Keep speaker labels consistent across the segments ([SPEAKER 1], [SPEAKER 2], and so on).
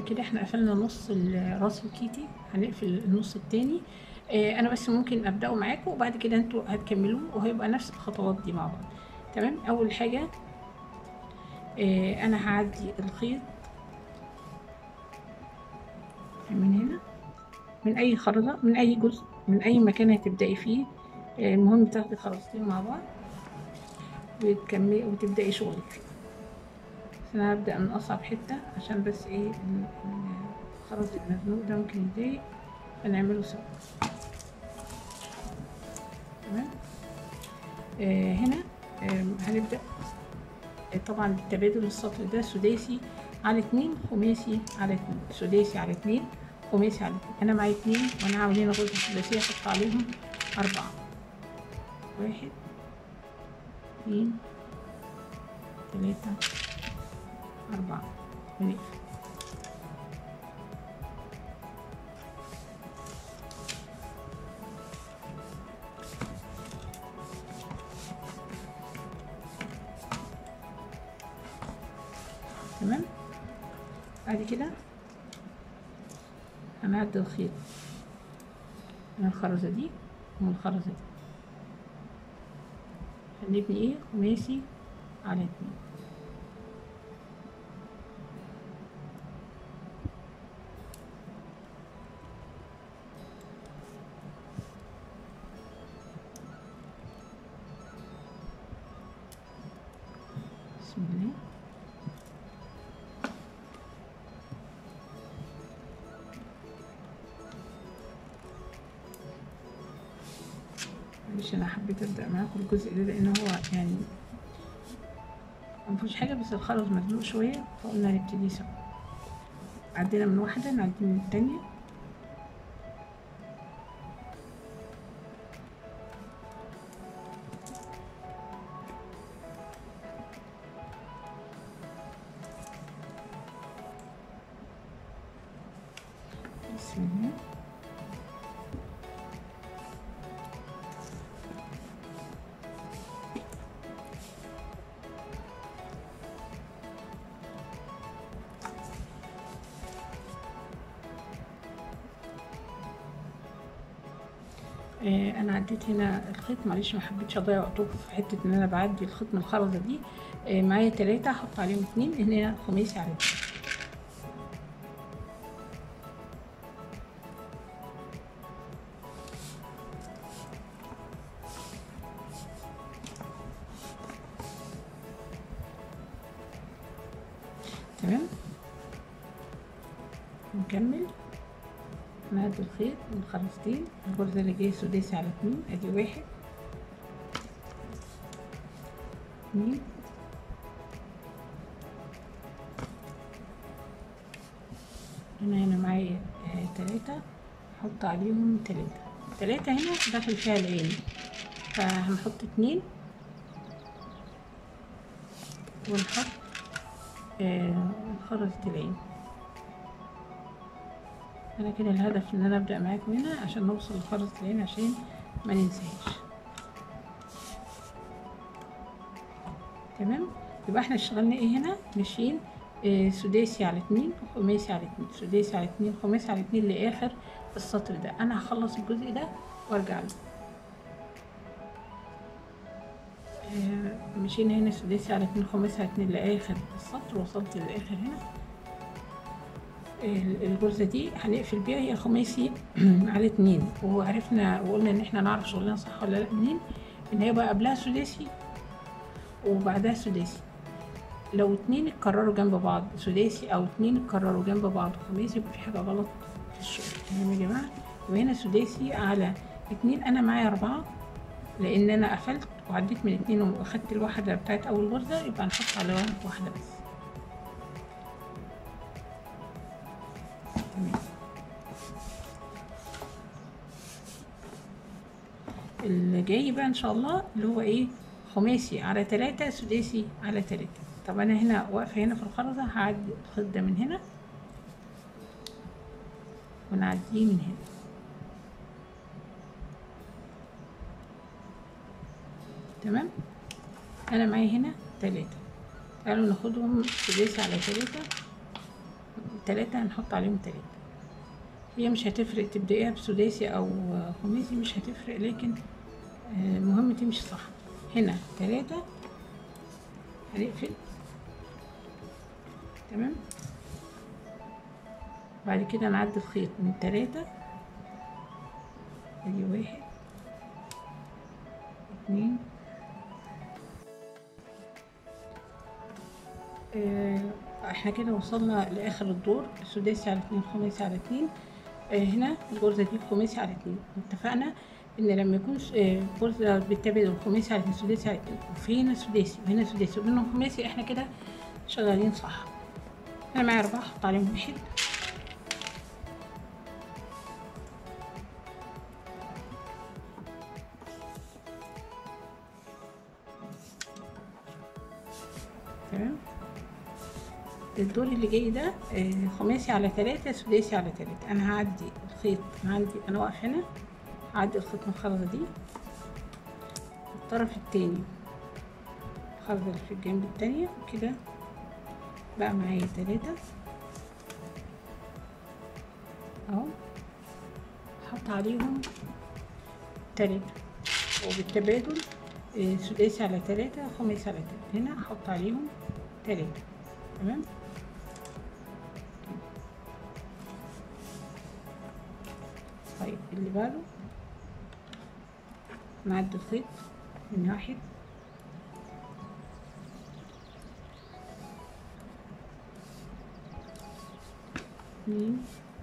[SPEAKER 1] كده احنا قفلنا نص ال- راس الكيتي هنقفل النص التاني اه انا بس ممكن ابداه معاكم وبعد كده انتوا هتكملوه وهيبقى نفس الخطوات دي مع بعض تمام اول حاجه اه انا هعدي الخيط من هنا من اي خرزه من اي جزء من اي مكان هتبداي فيه اه المهم تاخدي خرزتين مع بعض وتكملي وتبداي شغلك فيه بس انا هبدا من اصعب حته عشان بس ايه ال- ال- الخرز المزنوق ده ممكن يضايق فنعمله سوا تمام آه هنا آه هنبدا آه طبعا تبادل السطر ده سداسي على اتنين خماسي على اتنين سداسي على اتنين خماسي على اتنين انا معايا اتنين وانا عاملين غرزه ثلاثيه احط عليهم اربعه واحد اتنين تلاته أربعة ونقفل تمام بعد كده هنعد الخيط من الخرزة دي ومن الخرزة دي هنبني ايه خماسي على اتنين بسم الله معلش انا حبيت ابدا معاكم الجزء ده لان هو يعني مفيش حاجه بس الخرز مزنوق شويه فقلنا نبتدي سوا عدينا من واحده نعدي من التانية بسم الله آه، انا عديت هنا الخيط معلش ما حبيتش اضيع وقتكم في حته ان انا بعدي الخيط من الخرزه دي آه، معايا تلاتة هحط عليهم اتنين هنا خماسي على اتنين تمام نكمل نعد الخيط من خرزتين الغرزة اللي جاية سداسي على اتنين ادي واحد اتنين انا هنا معايا آه، تلاتة احط عليهم تلاتة تلاتة هنا داخل فيها العين فهنحط اتنين ونحط آه، خرزة العين انا كده الهدف ان انا ابدا معاكم هنا عشان نوصل لخرزة العين عشان ما ننساهاش تمام يبقى احنا اشتغلنا ايه هنا ماشيين آه، سداسي على اتنين وخماسي على اتنين سداسي على اتنين خماسي على اتنين لاخر السطر ده انا هخلص الجزء ده وارجع له آه، مشينا هنا سداسي على اتنين خماسي على اتنين لاخر السطر وصلت للاخر هنا ال- الجرزة دي هنقفل بيها هي خماسي على اتنين وعرفنا وقلنا ان احنا نعرف شغلنا صح ولا لا منين ان هي بقى قبلها سداسي وبعدها سداسي لو اتنين اتكرروا جنب بعض سداسي او اتنين اتكرروا جنب بعض خماسي يبقى في حاجة غلط في الشغل تمام يا جماعة يبقى هنا سداسي على اتنين انا معايا اربعة لان انا قفلت وعديت من اتنين واخدت الواحدة بتاعت اول غرزة يبقى نحط على واحدة بس تمام اللي جاي بقى ان شاء الله اللي هو ايه خماسي على تلاتة سداسي على تلاتة طب انا هنا واقفة هنا في الخرزة هعدي الخيط ده من هنا ونعديه من هنا تمام انا معايا هنا تلاتة تعالوا ناخدهم سداسي على تلاتة التلاتة هنحط عليهم تلاتة هي مش هتفرق تبدأيها بسداسي أو خماسي مش هتفرق لكن آه، المهم تمشي صح هنا تلاتة هنقفل تمام بعد كده نعدي الخيط من تلاتة ادي واحد اتنين آه، احنا كده وصلنا لاخر الدور السداسي على اتنين خماسي على اتنين آه، هنا الغرزة دي خماسي على اتنين اتفقنا ان لما يكون س- آه، غرزة بالتبادل خماسي على اتنين سداسي على اتنين وفي هنا سداسي وهنا سداسي وبينهم خماسي احنا كده شغالين صح انا معايا اربعة احط عليهم واحد تمام الدور اللي جاي ده آه، خماسي على تلاتة سداسي على تلاتة انا هعدي الخيط أنا عندي انا واقف هنا هعدي الخيط من الخرزة دي الطرف التاني الخرزة اللي في الجنب التانية كده بقى معايا تلاتة اهو احط عليهم تلاتة وبالتبادل آه، سداسي على تلاتة خماسي على تلاتة هنا احط عليهم تلاتة تمام طيب اللي بعده نعد الخيط من واحد اتنين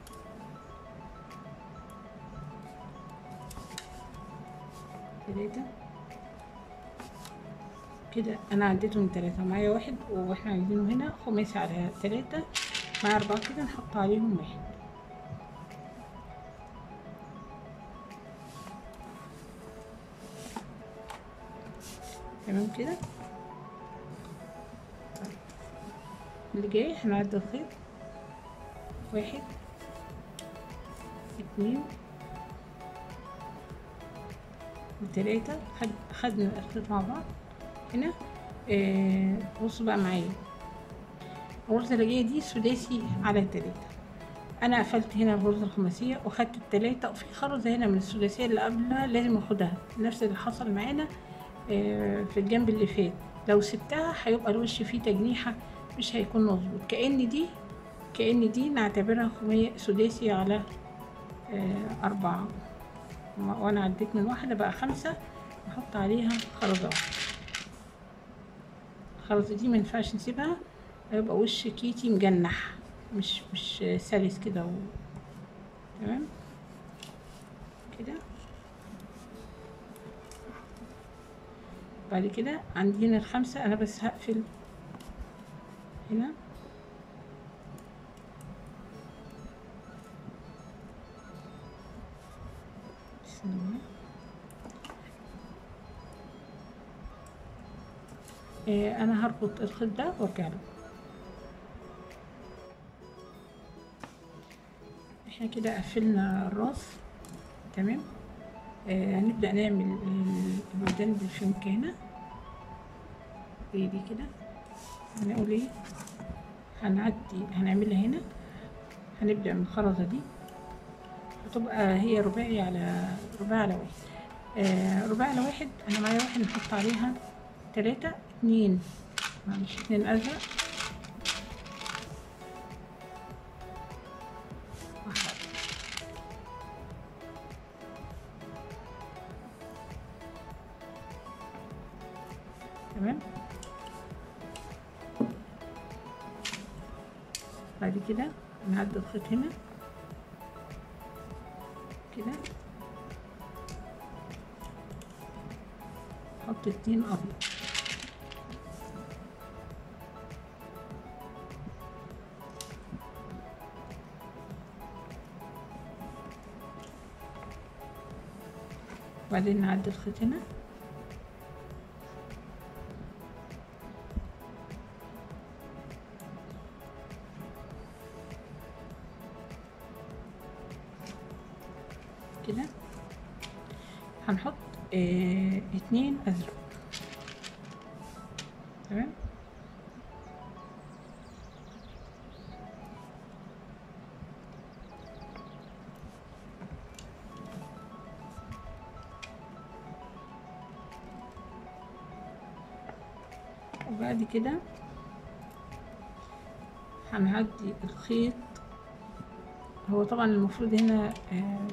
[SPEAKER 1] تلاتة كده انا عديتهم تلاتة معايا واحد واحنا عايزينه هنا خماسي على تلاتة مع اربعة كده نحط عليهم واحد تمام كده طيب. اللي جاي هنعد الخيط واحد اتنين وتلاتة خد خدنا الخيط مع بعض هنا آه بصوا بقى معايا الغرزة اللي جاية دي سداسي على تلاتة أنا قفلت هنا الغرزة الخماسية وخدت التلاتة وفي خرزة هنا من السداسية اللي قبلها لازم اخدها نفس اللي حصل معانا آه في الجنب اللي فات لو سبتها هيبقى الوش فيه تجنيحة مش هيكون مظبوط كأن دي كأن دي نعتبرها خمية سداسي على آه أربعة وأنا عديت من واحدة بقى خمسة نحط عليها خرزة واحدة الخرزة دي مينفعش نسيبها هيبقى وش كيتي مجنح مش مش سلس كده و... تمام كده بعد كده عندي هنا الخمسة أنا بس هقفل هنا بسم الله آه، انا هربط الخيط ده وارجع له احنا كده قفلنا الراس تمام آه هنبدأ نعمل ال- الودان بالفيونكة هنا زي دي كده هنقول ايه هنعدي هنعملها هنا هنبدأ من الخرزة دي هتبقى هي رباعي على رباعي على واحد آه رباعي على واحد انا معايا واحد نحط عليها تلاتة اتنين معلش اتنين ازرق واحد تمام بعد كده نعدي الخيط هنا كده حط اتنين ابيض وبعدين نعدي الخيط هنا كده هنحط اه اتنين ازرق تمام وبعد كده هنعدي الخيط هو طبعا المفروض هنا آه،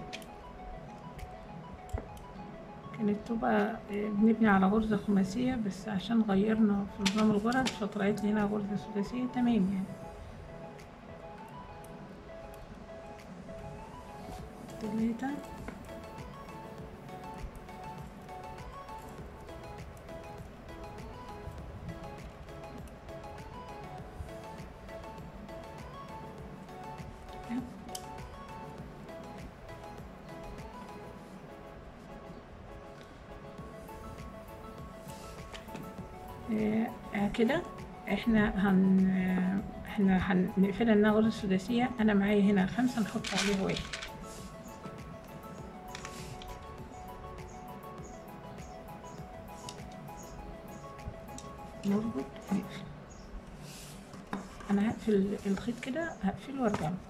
[SPEAKER 1] كانت تبقى آه، بنبني على غرزة خماسية بس عشان غيرنا في نظام الغرز فطلعت لي هنا غرزة سداسية تمام يعني تلاتة آه، آه، كده احنا هن آه، احنا هنقفلها انها غرزة سداسية انا معايا هنا خمسة نحط عليها واحد نربط ونقفل انا هقفل الخيط كده هقفله وارجع له.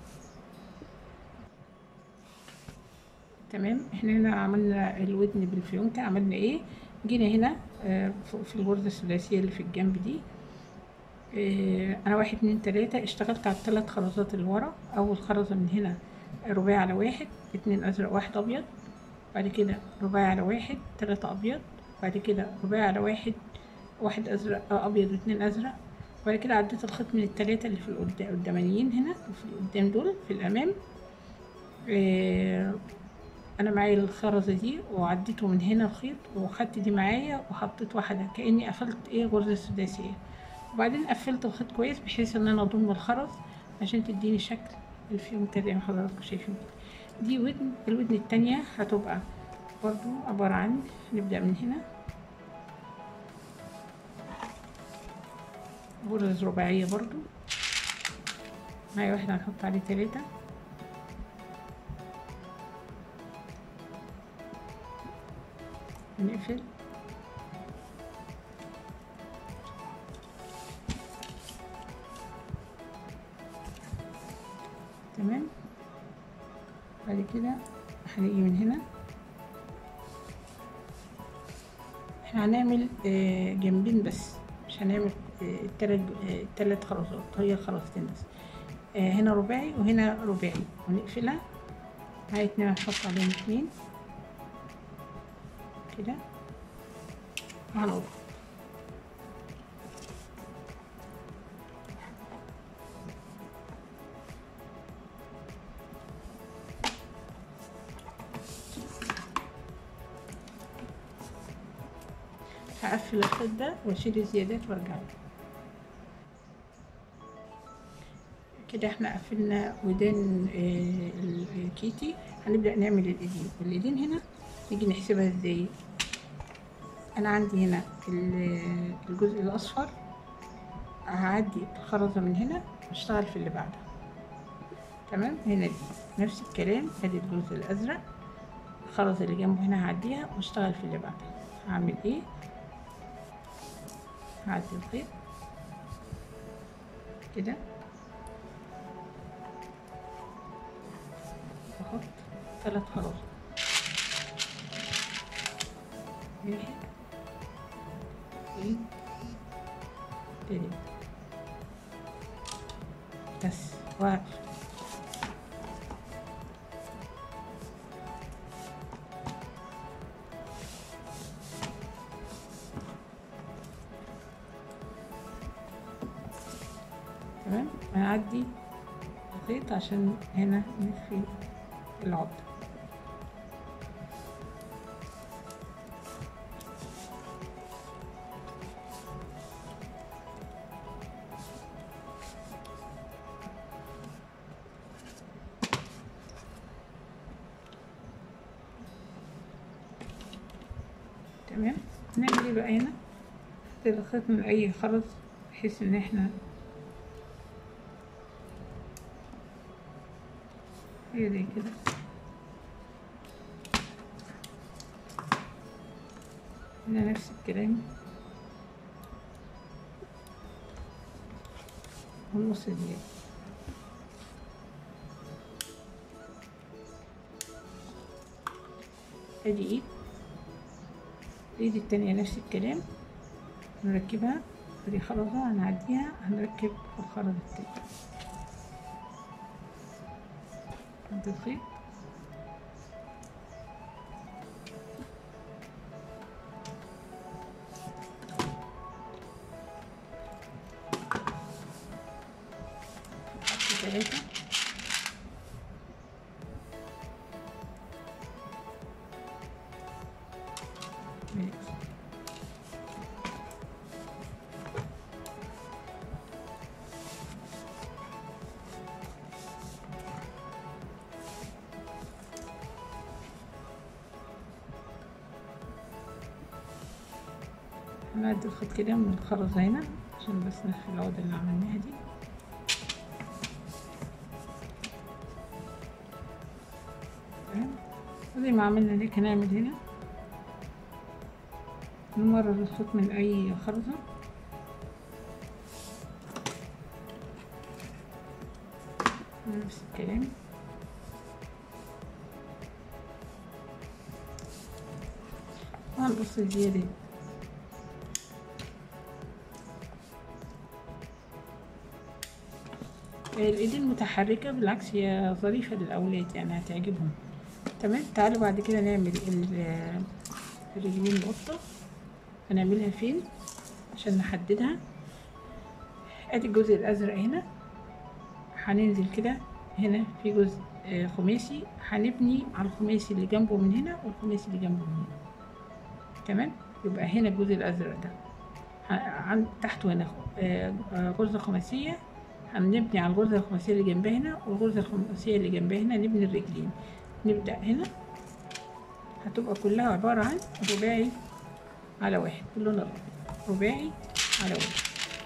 [SPEAKER 1] تمام احنا هنا عملنا الودن بالفيونكة عملنا ايه جينا هنا آه، فوق في الغرزة الثلاثية اللي في الجنب دي آه، انا واحد اتنين تلاتة اشتغلت على الثلاث خرزات اللي ورا اول خرزة من هنا رباعي على واحد اتنين ازرق واحد ابيض بعد كده رباعي على واحد تلاتة ابيض بعد كده رباعي على واحد واحد ازرق آه، ابيض واتنين ازرق بعد كده عديت الخيط من التلاتة اللي في القدام القدامانيين هنا في القدام دول في الامام آه، انا معايا الخرزة دي وعديته من هنا الخيط وخدت دي معايا وحطيت واحدة كأني قفلت ايه غرزة سداسية وبعدين قفلت الخيط كويس بحيث ان انا اضم الخرز عشان تديني شكل الفيونكة زي ما حضراتكم شايفين دي ودن الودن التانية هتبقى برضو عبارة عن نبدأ من هنا غرز رباعية برضو معايا واحدة هنحط عليه تلاتة نقفل تمام بعد كده هنيجي من هنا احنا هنعمل آه، جنبين بس مش هنعمل آه، التلات آه، التلات خرزات هي خرزتين بس آه، هنا رباعي وهنا رباعي ونقفلها معايا اتنين هنحط عليهم اتنين كده وهنقف هقفل الخيط ده واشيل الزيادات وارجع له كده احنا قفلنا ودان آه، الكيتي هنبدأ نعمل الايدين الايدين هنا نيجي نحسبها ازاي انا عندي هنا ال- الجزء الاصفر هعدي الخرزة من هنا واشتغل في اللي بعدها تمام هنا دي نفس الكلام ادي الجزء الازرق الخرزة اللي جنبه هنا هعديها واشتغل في اللي بعدها هعمل ايه هعدي الخيط كده واحط ثلاث خرز واحد اتنين تلاتة بس واقف تمام هنعدي الخيط عشان هنا نخفي العقدة تمام نعمل ايه بقى هنا نحط الخيط من اي خرز بحيث ان احنا هي زي كده هنا نفس الكلام والنص دي ادي ايد الايد التانية نفس الكلام نركبها دي خرزة هنعديها هنركب الخرز التاني عند الخيط ثلاثة ماشي. هنعدي الخيط كده من الخرزة هنا عشان بس نخفي العقدة اللي عملناها دي تمام زي ما عملنا هناك هنعمل هنا نمرر الخيط من أي خرزة نفس الكلام وهنقص الزيادة دي الايد المتحركة بالعكس هي ظريفة للأولاد يعني هتعجبهم تمام تعالوا بعد كده نعمل ال- الرجلين القطة هنعملها فين عشان نحددها ادي الجزء الازرق هنا هننزل كده هنا في جزء آه، خماسي هنبني على الخماسي اللي جنبه من هنا والخماسي اللي جنبه من هنا تمام يبقى هنا الجزء الازرق ده ه- عن تحته هنا آه، آه، غرزة خماسية هنبني على الغرزة الخماسية اللي جنبها هنا والغرزة الخماسية اللي جنبها هنا نبني الرجلين نبدأ هنا هتبقى كلها عبارة عن رباعي على واحد باللون الأبيض رباعي على واحد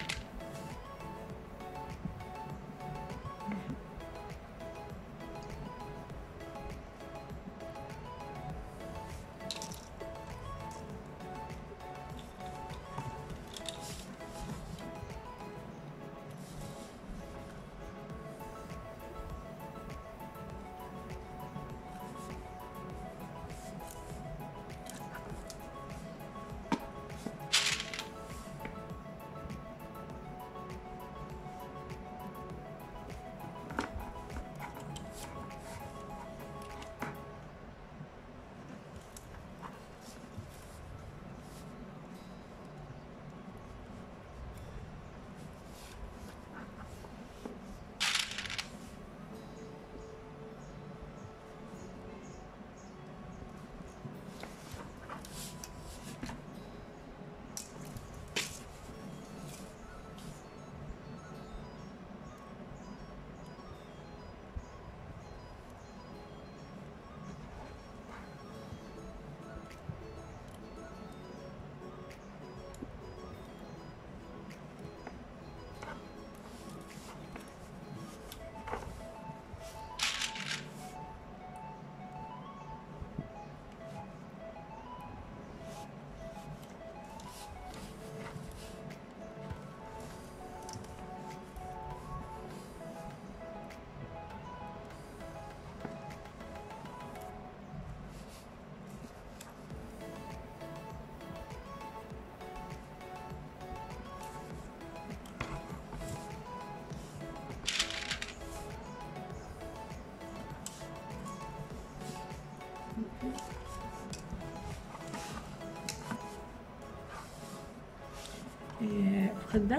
[SPEAKER 1] آه، الخيط ده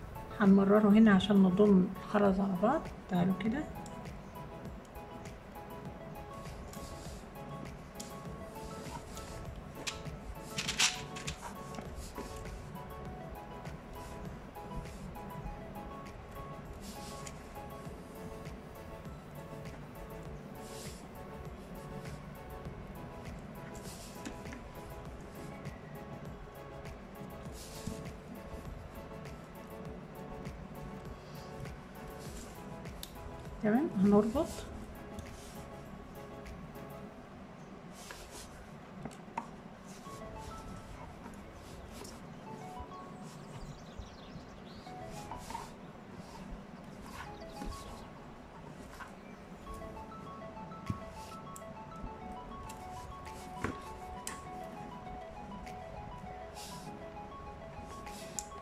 [SPEAKER 1] هنمرره هنا عشان نضم الخرز على بعض تعالوا كده تمام هنربط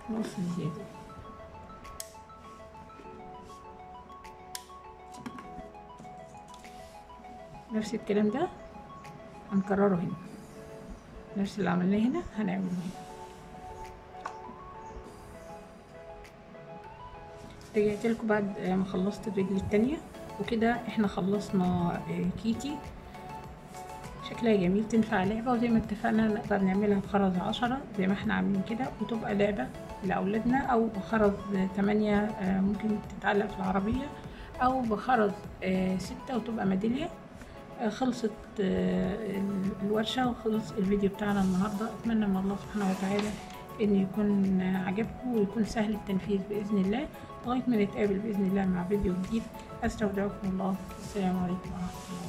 [SPEAKER 1] نص زيادة نفس الكلام ده هنكرره هنا نفس اللي عملناه هنا هنعمله هنا رجعت لكم بعد ما خلصت الرجل التانية وكده احنا خلصنا كيكي شكلها جميل تنفع لعبة وزي ما اتفقنا نقدر نعملها بخرز عشرة زي ما احنا عاملين كده وتبقى لعبة لأولادنا أو بخرز تمانية ممكن تتعلق في العربية أو بخرز ستة وتبقى ميدالية خلصت الورشة وخلص الفيديو بتاعنا النهاردة أتمنى من الله سبحانه وتعالى إن يكون عجبكم ويكون سهل التنفيذ بإذن الله لغاية ما نتقابل بإذن الله مع فيديو جديد أستودعكم الله السلام عليكم ورحمة الله